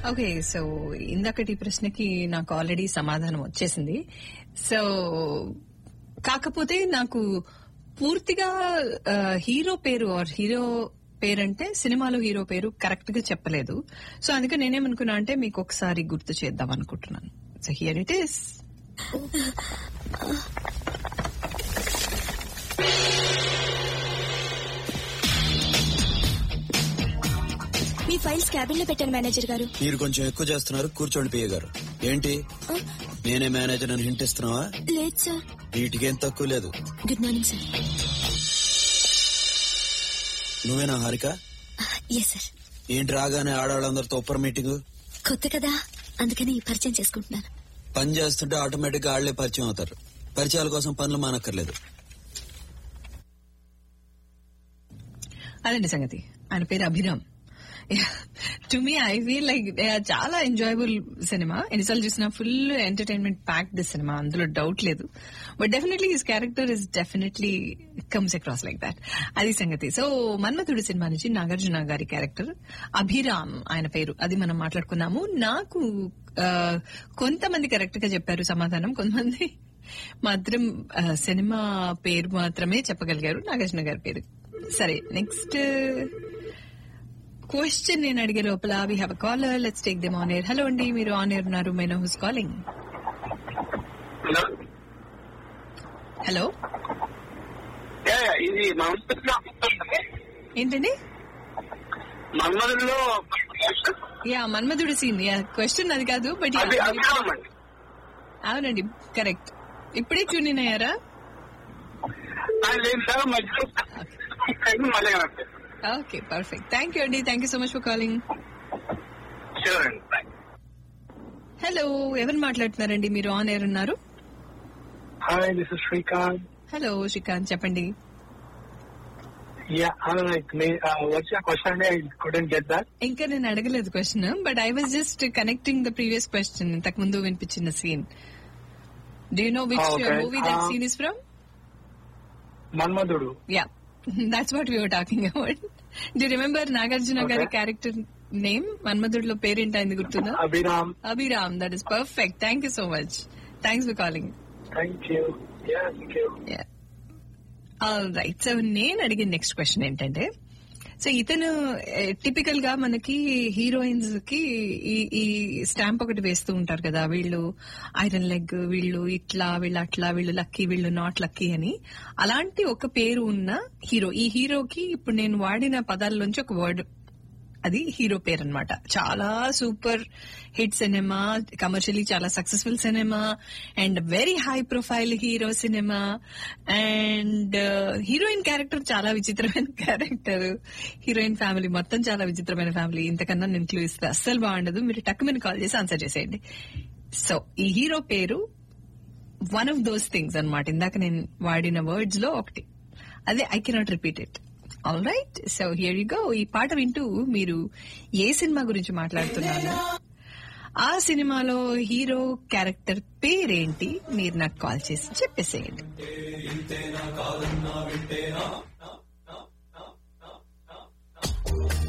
Okay so ఇందాకటి ప్రశ్నకి నాకు ఆల్రెడీ సమాధానం వచ్చేసింది సో కాకపోతే నాకు పూర్తిగా ఆ, హీరో పేరు ఆర్ హీరో పేరంటే సినిమాలో హీరో పేరు కరెక్ట్ గా చెప్పలేదు సో అందుకే నేనేమనుకున్నా అంటే మీకు ఒకసారి గుర్తు చేద్దాం అనుకుంటున్నాను సో హియర్ ఇట్ ఈస్ మీ ఫైల్స్ క్యాబిన్ లో పెట్టాను మేనేజర్ గారు మీరు కొంచెం ఎక్కువ చేస్తున్నారు కూర్చోండి పియ్య గారు ఏంటి ఆ, నేనే మేనేజర్ అని హింట్ ఇస్తున్నావా లేదు సార్ వీటికేం తక్కువ లేదు గుడ్ మార్నింగ్ సార్ నువ్వేనా హారిక ఎస్ సార్ ఏంటి రాగానే ఆడవాళ్ళందరితో ఒప్పర్ మీటింగ్ కొత్త కదా అందుకని పరిచయం చేసుకుంటున్నాను పని చేస్తుంటే ఆటోమేటిక్ గా ఆళ్లే పరిచయం అవుతారు పరిచయాల కోసం పనులు మానక్కర్లేదు అదండి సంగతి ఆయన పేరు Abhiram to me I feel like చాలా ఎంజాయబుల్ సినిమా ఎన్నిసార్లు చూసినా ఫుల్ ఎంటర్టైన్మెంట్ ప్యాక్డ్ సినిమా అందులో డౌట్ లేదు but definitely his character is definitely comes across like that అది సంగతి సో మన్మథుడు సినిమా నుంచి నాగార్జున గారి క్యారెక్టర్ అభిరామ్ ఆయన పేరు అది మనం మాట్లాడుకున్నాము నాకు ఆ, కొంతమంది కరెక్ట్ గా చెప్పారు సమాధానం కొంతమంది మాత్రం ఆ, సినిమా పేరు మాత్రమే చెప్పగలిగారు నాగార్జున గారి పేరు సరే నెక్స్ట్ క్వశ్చన్ నేను అడిగే లోపల we have caller let's take them on air hello అండి మీరు ఆన్ ఎయిర్ ఉన్నారు may I know who's calling hello hello yeah, yeah, ఇది మన్మధులో ఏంటండి మన్మధుల్లో yeah Manmadhudu scene yeah question అది కాదు బట్ అది అభిరామ్ అండి అవునండి కరెక్ట్ ఇప్పుడే ట్యూన్ ఇన్ అయ్యారా అది లేదు సార్ మధ్యలో మళ్ళీ connect okay perfect thank you అండి thank you so much for calling sure అండి బాయ్ హలో ఎవరు మాట్లాడుతున్నారండి మీరు ఆన్ ఎయిర్ ఉన్నారు Hi, this is Shrikant. Hello Shrikant చెప్పండి Yeah, I'm like, may- uh, what's your question? I couldn't get that. ఇంకా నేను అడగలేదు question but I was just connecting the previous question ఇంతకు ముందు వినిపించిన scene do you know which Oh, okay. Movie that Um, scene is from Manmadudu. Yeah that's what we're talking about do remember Nagarjuna గారి Okay. Character name మన్మధుడిలో పేరేంటి అయింది గుర్తుందా Abhiram. Abhiram that is perfect thank you so much thanks for calling Thank you. Yeah, thank you. Right so నేను అడిగిన next question ఏంటంటే so ఇతను typical గా మనకి హీరోయిన్స్ కి ఈ ఈ స్టాంప్ ఒకటి వేస్తూ ఉంటారు కదా వీళ్ళు ఐరన్ లెగ్ వీళ్ళు ఇట్లా వీళ్ళు అట్లా వీళ్ళు లక్కీ వీళ్ళు నాట్ లక్కీ అని అలాంటి ఒక పేరు ఉన్న హీరో ఈ హీరోకి ఇప్పుడు నేను వాడిన పదాల్లోంచి ఒక వర్డ్ అది హీరో పేరు అనమాట చాలా సూపర్ హిట్ సినిమా కమర్షియలీ చాలా successful cinema and very high profile hero cinema and heroine character చాలా విచిత్రమైన క్యారెక్టర్ హీరోయిన్ ఫ్యామిలీ మొత్తం చాలా విచిత్రమైన ఫ్యామిలీ ఇంతకన్నా నేను క్లూ ఇస్తే అస్సలు బాగుండదు మీరు టక్ మీద కాల్ చేసి ఆన్సర్ చేసేయండి సో ఈ హీరో పేరు వన్ ఆఫ్ దోస్ థింగ్స్ అన్నమాట ఇందాక నేను వాడిన వర్డ్స్ లో ఒకటి అదే I cannot repeat it all right so here you go ఈ పాట వింటూ మీరు ఏ సినిమా గురించి మాట్లాడుతున్నారు ఆ సినిమాలో హీరో క్యారెక్టర్ పేరేంటి మీరు నాకు కాల్ చేసి చెప్పేసేయండి